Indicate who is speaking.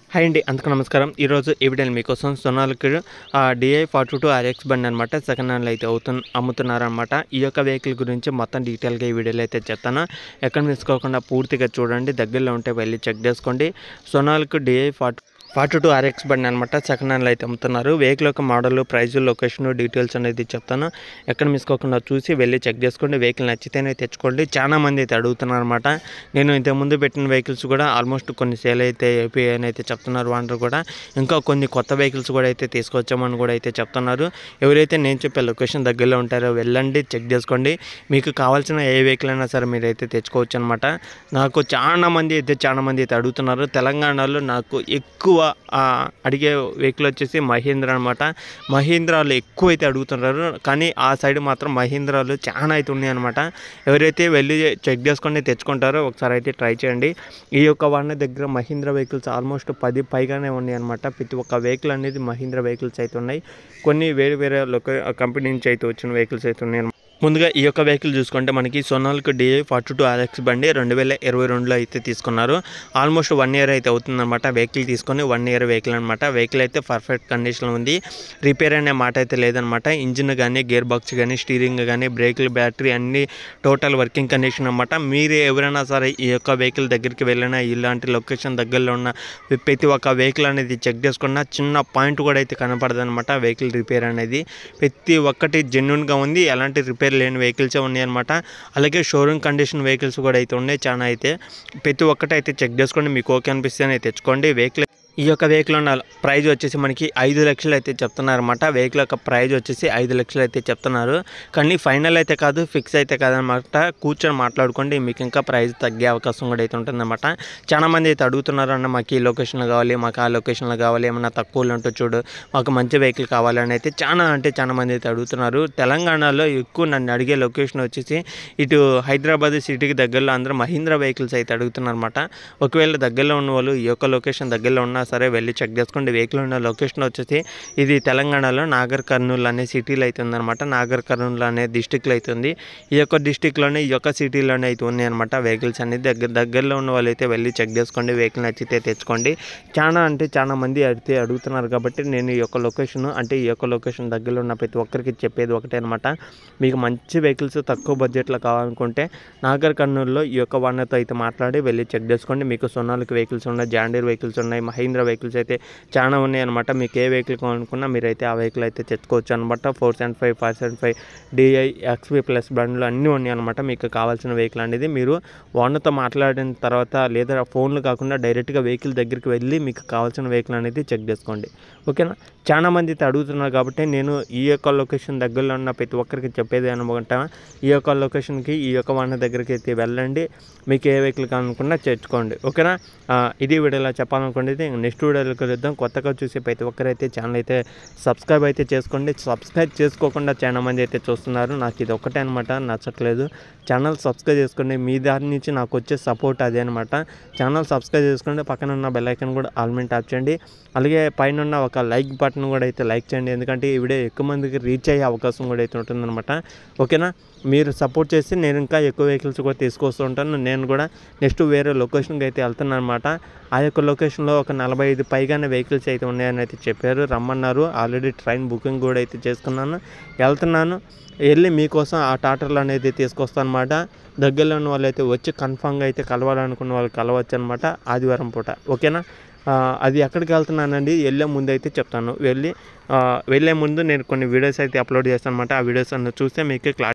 Speaker 1: Hi అండి అందుకు నమస్కారం ఈరోజు ఈ వీడియోని మీకోసం Sonalika DI forty two RX బండి అనమాట సెకండ్ హ్యాండ్లో అయితే అవుతు అమ్ముతున్నారనమాట ఈ యొక్క వెహికల్ గురించి మొత్తం డీటెయిల్గా ఈ వీడియోలో అయితే చెప్తాను ఎక్కడ మిసుకోకుండా పూర్తిగా చూడండి దగ్గరలో ఉంటే వెళ్ళి చెక్ చేసుకోండి Sonalika DI forty forty two RX బండి అనమాట సెకండ్ హ్యాండ్లో అయితే అమ్ముతున్నారు వెహికల్ యొక్క మోడల్ ప్రైస్ లొకేషన్ డీటెయిల్స్ అనేది చెప్తాను ఎక్కడ మిసుకోకుండా చూసి వెళ్ళి చెక్ చేసుకోండి వెహికల్ నచ్చితేనే తెచ్చుకోండి చాలా మంది అయితే అడుగుతున్నారు అనమాట నేను ఇంతకుముందు పెట్టిన వెహికల్స్ కూడా ఆల్మోస్ట్ కొన్ని సేల్ అయితే అయిపోయాయి అని అయితే చెప్తున్నారు వాళ్ళు కూడా ఇంకా కొన్ని కొత్త వెహికల్స్ కూడా అయితే తీసుకొచ్చామని కూడా అయితే చెప్తున్నారు ఎవరైతే నేను చెప్పే లొకేషన్ దగ్గరలో ఉంటారో వెళ్ళండి చెక్ చేసుకోండి మీకు కావాల్సిన ఏ వెహికల్ అయినా సరే మీరైతే తెచ్చుకోవచ్చు అనమాట నాకు చాలా మంది అయితే చాలా మంది అయితే అడుగుతున్నారు తెలంగాణలో నాకు ఎక్కువ ఆ, అడిగే వెహికల్ వచ్చేసి మహీంద్రా అనమాట మహీంద్రాలు ఎక్కువ అయితే అడుగుతున్నారు కానీ ఆ సైడ్ మాత్రం మహీంద్రాలు చాలా అయితే ఉన్నాయి అనమాట ఎవరైతే వెళ్ళి చెక్ చేసుకొని తెచ్చుకుంటారో ఒకసారి అయితే ట్రై చేయండి ఈ యొక్క వాడిన దగ్గర మహీంద్రా వెహికల్స్ ఆల్మోస్ట్ పది పైగానే ఉన్నాయి అనమాట ప్రతి ఒక్క వెహికల్ అనేది మహీంద్రా వెహికల్స్ అయితే ఉన్నాయి కొన్ని వేరే వేరే లొక కంపెనీ నుంచి అయితే వచ్చిన వెహికల్స్ అయితే ఉన్నాయి అన్నమాట. ముందుగా ఈ యొక్క వెహికల్ చూసుకుంటే మనకి Sonalika DI forty two RX బండి రెండు వేల ఇరవై రెండులో అయితే తీసుకున్నారు ఆల్మోస్ట్ వన్ ఇయర్ అయితే అవుతుందన్నమాట వెహికల్ తీసుకొని వన్ ఇయర్ వెహికల్ అనమాట వెహికల్ అయితే పర్ఫెక్ట్ కండిషన్లో ఉంది రిపేర్ అనే మాట అయితే లేదనమాట ఇంజిన్ కానీ గేర్ బాక్స్ కానీ స్టీరింగ్ కానీ బ్రేకులు బ్యాటరీ అన్ని టోటల్ వర్కింగ్ కండిషన్ అనమాట మీరు ఎవరైనా సరే ఈ యొక్క వెహికల్ దగ్గరికి వెళ్ళినా ఇలాంటి లొకేషన్ దగ్గరలో ఉన్న ప్రతి ఒక్క వెహికల్ అనేది చెక్ చేసుకున్న చిన్న పాయింట్ కూడా అయితే కనపడదు అనమాట వెహికల్ రిపేర్ అనేది ప్రతి ఒక్కటి జెన్యున్గా ఉంది ఎలాంటి రిపేర్ లేని వెహికల్సే ఉన్నాయి అనమాట అలాగే షోరూమ్ కండిషన్ వెహికల్స్ కూడా అయితే ఉన్నాయి చాలా అయితే ప్రతి ఒక్కటి అయితే చెక్ చేసుకోండి మీకు ఓకే అనిపిస్తేనే తెచ్చుకోండి వెహికల్ ఈ యొక్క వెహికల్ ఉన్న ప్రైజ్ వచ్చేసి మనకి ఐదు లక్షలు అయితే చెప్తున్నారన్నమాట వెహికల్ యొక్క ప్రైజ్ వచ్చేసి ఐదు లక్షలు అయితే చెప్తున్నారు కానీ ఫైనల్ అయితే కాదు ఫిక్స్ అయితే కాదనమాట కూర్చొని మాట్లాడుకోండి మీకు ఇంకా ప్రైస్ తగ్గే అవకాశం కూడా అయితే ఉంటుందన్నమాట చాలా మంది అయితే అడుగుతున్నారు అన్న మాకు ఈ లొకేషన్లో కావాలి మాకు ఆ లొకేషన్లో కావాలి ఏమన్నా తక్కువలో ఉంటూ చూడు మాకు మంచి వెహికల్ కావాలని అయితే చాలా అంటే చాలా మంది అయితే అడుగుతున్నారు తెలంగాణలో ఎక్కువ నన్ను అడిగే లొకేషన్ వచ్చేసి ఇటు హైదరాబాద్ సిటీకి దగ్గరలో అందరూ మహీంద్రా వెహికల్స్ అయితే అడుగుతున్నారు అనమాట ఒకవేళ దగ్గరలో ఉన్న వాళ్ళు ఈ యొక్క లొకేషన్ దగ్గరలో ఉన్నా సరే వెళ్ళి చెక్ చేసుకోండి వెహికల్ ఉన్న లొకేషన్ వచ్చేసి ఇది తెలంగాణలో నాగర్ కర్నూలు అనే సిటీలో అయితే ఉందన్నమాట నాగర్ కర్నూలు అనే డిస్టిక్లో అయితే ఉంది ఈ యొక్క డిస్టిక్లోనే ఈ యొక్క సిటీలోనే అయితే ఉన్నాయి అనమాట వెహికల్స్ అనేది దగ్గర దగ్గరలో ఉన్న వాళ్ళు అయితే వెళ్ళి చెక్ చేసుకోండి వెహికల్ నచ్చితే తెచ్చుకోండి చాలా అంటే చాలా మంది అయితే అడుగుతున్నారు కాబట్టి నేను ఈ యొక్క లొకేషన్ అంటే ఈ యొక్క లొకేషన్ దగ్గరలో ఉన్న ప్రతి ఒక్కరికి చెప్పేది ఒకటే అనమాట మీకు మంచి వెహికల్స్ తక్కువ బడ్జెట్లో కావాలనుకుంటే నాగర్ కర్నూలులో ఈ యొక్క వాహనతో అయితే మాట్లాడి వెళ్ళి చెక్ చేసుకోండి మీకు సొనాలికి వెహికల్స్ ఉన్నాయి జాండీర్ వెహికల్స్ ఉన్నాయి మహీంద్రా వెహికల్స్ అయితే చాలా ఉన్నాయి అనమాట మీకు ఏ వెహికల్ కావాలనుకున్నా మీరైతే ఆ వెహికల్ అయితే తెచ్చుకోవచ్చు అనమాట four seven five five seven five DI XP plus బండ్లు అన్నీ ఉన్నాయి అనమాట మీకు కావాల్సిన వెహికల్ అనేది మీరు ఓనర్తో మాట్లాడిన తర్వాత లేదా ఫోన్లు కాకుండా డైరెక్ట్గా వెహికల్ దగ్గరికి వెళ్ళి మీకు కావాల్సిన వెహికల్ అనేది చెక్ చేసుకోండి ఓకేనా చాలా మంది అయితే అడుగుతున్నారు కాబట్టి నేను ఈ యొక్క లొకేషన్ దగ్గరలో ఉన్న ప్రతి ఒక్కరికి చెప్పేది అనుకుంటా ఈ యొక్క లొకేషన్కి ఈ యొక్క వాహన దగ్గరికి అయితే వెళ్ళండి మీకు ఏ వెహికల్ కావాలనుకున్నా చేర్చుకోండి ఓకేనా ఆ, ఇది వీడియోలో చెప్పాలనుకునేది నెక్స్ట్ వీడియోలో కలుద్దాం కొత్తగా చూసే ప్రతి ఒక్కరైతే ఛానల్ అయితే సబ్స్క్రైబ్ అయితే చేసుకోండి సబ్స్క్రైబ్ చేసుకోకుండా చాలా మంది అయితే చూస్తున్నారు నాకు ఇది ఒక్కటే అనమాట నచ్చట్లేదు ఛానల్ సబ్స్క్రైబ్ చేసుకోండి మీ దారి నుంచి నాకు వచ్చే సపోర్ట్ అదే అనమాట ఛానల్ సబ్స్క్రైబ్ చేసుకోండి పక్కన ఉన్న బెల్ ఐకాన్ కూడా ఆల్మెంట్ ట్యాప్ చేయండి అలాగే పైన ఉన్న ఒక లైక్ బటన్ కూడా అయితే లైక్ చేయండి ఎందుకంటే ఈ వీడియో ఎక్కువ మందికి రీచ్ అయ్యే అవకాశం కూడా అయితే ఉంటుందన్నమాట ఓకేనా మీరు సపోర్ట్ చేసి నేను ఇంకా ఎక్కువ వెహికల్స్ కూడా తీసుకొస్తూ ఉంటాను నేను కూడా నెక్స్ట్ వేరే లొకేషన్కి అయితే వెళ్తున్నాను అనమాట ఆ యొక్క లొకేషన్లో ఒక నలభై ఐదు పైగానే వెహికల్స్ అయితే ఉన్నాయని అయితే చెప్పారు రమ్మన్నారు ఆల్రెడీ ట్రైన్ బుకింగ్ కూడా అయితే చేసుకున్నాను వెళ్తున్నాను వెళ్ళి మీకోసం ఆ టాటర్లు అనేది తీసుకొస్తాను అనమాట దగ్గరలో ఉన్న వాళ్ళు అయితే వచ్చి కన్ఫామ్గా అయితే కలవాలనుకున్న వాళ్ళు కలవచ్చు అనమాట ఆదివారం పూట ఓకేనా ఆ, అది ఎక్కడికి వెళ్తున్నానండి వెళ్ళే ముందు అయితే చెప్తాను వెళ్ళి ఆ, వెళ్ళే ముందు నేను కొన్ని వీడియోస్ అయితే అప్లోడ్ చేస్తాను అనమాట ఆ వీడియోస్ అన్న చూస్తే మీకు క్లారిటీ